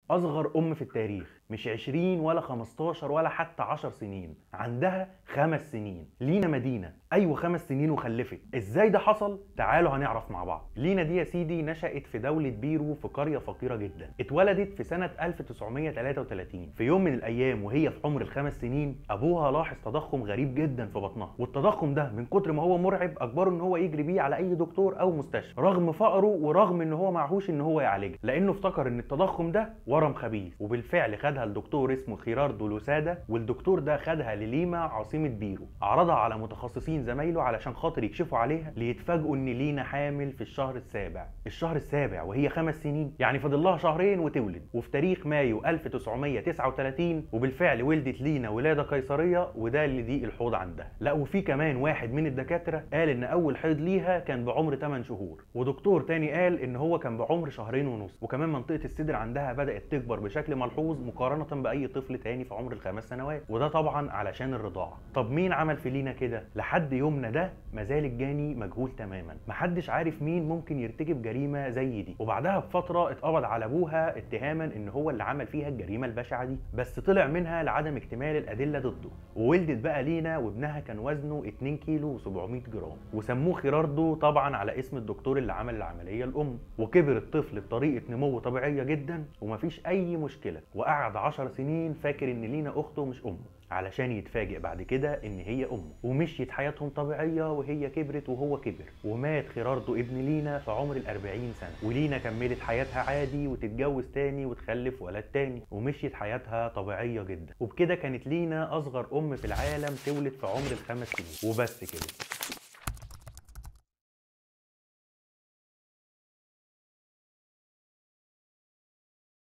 اصغر ام في التاريخ مش 20 ولا 15 ولا حتى 10 سنين عندها خمس سنين لينا مدينة ايوه خمس سنين وخلفت ازاي ده حصل تعالوا هنعرف مع بعض لينا دي يا سيدي نشأت في دولة بيرو في قرية فقيرة جدا اتولدت في سنة 1933 في يوم من الايام وهي في عمر الخمس سنين ابوها لاحظ تضخم غريب جدا في بطنها والتضخم ده من كتر ما هو مرعب اجبره ان هو يجري بيه على اي دكتور او مستشفى رغم فقره ورغم ان هو معهوش ان هو يعالجها لانه افتكر ان التضخم ده ورم خبيث وبالفعل خدها لدكتور اسمه خيراردو لوسادا والدكتور ده خدها لليما عاصمة بيرو عرضها على متخصصين زمايله علشان خاطر يكشفوا عليها ليتفاجئوا ان لينا حامل في الشهر السابع الشهر السابع وهي خمس سنين يعني فاضل لها شهرين وتولد وفي تاريخ مايو 1939 وبالفعل ولدت لينا ولاده قيصريه وده اللي ضيق الحوض عندها لا وفي كمان واحد من الدكاتره قال ان اول حيض ليها كان بعمر 8 شهور ودكتور تاني قال ان هو كان بعمر شهرين ونص وكمان منطقه الصدر عندها بدات تكبر بشكل ملحوظ مقارنه باي طفل تاني في عمر الخمس سنوات وده طبعا علشان الرضاعه طب مين عمل في لينا كده لحد يومنا ده مازال الجاني مجهول تماما محدش عارف مين ممكن يرتكب جريمه زي دي وبعدها بفتره اتقبض على ابوها اتهاما ان هو اللي عمل فيها الجريمه البشعه دي بس طلع منها لعدم اكتمال الادله ضده وولدت بقى لينا وابنها كان وزنه 2 كيلو و700 جرام وسموه خيراردو طبعا على اسم الدكتور اللي عمل العمليه الام وكبر الطفل بطريقه نمو طبيعيه جدا ومفيش اي مشكله وقعد 10 سنين فاكر ان لينا اخته مش امه علشان يتفاجئ بعد كده ان هي امه ومشيت حياتهم طبيعيه وهي كبرت وهو كبر ومات خيراردو ابن لينا في عمر الأربعين سنه ولينا كملت حياتها عادي وتتجوز تاني وتخلف ولد تاني ومشيت حياتها طبيعيه جدا وبكده كانت لينا اصغر ام في العالم تولد في عمر الخمس سنين وبس كده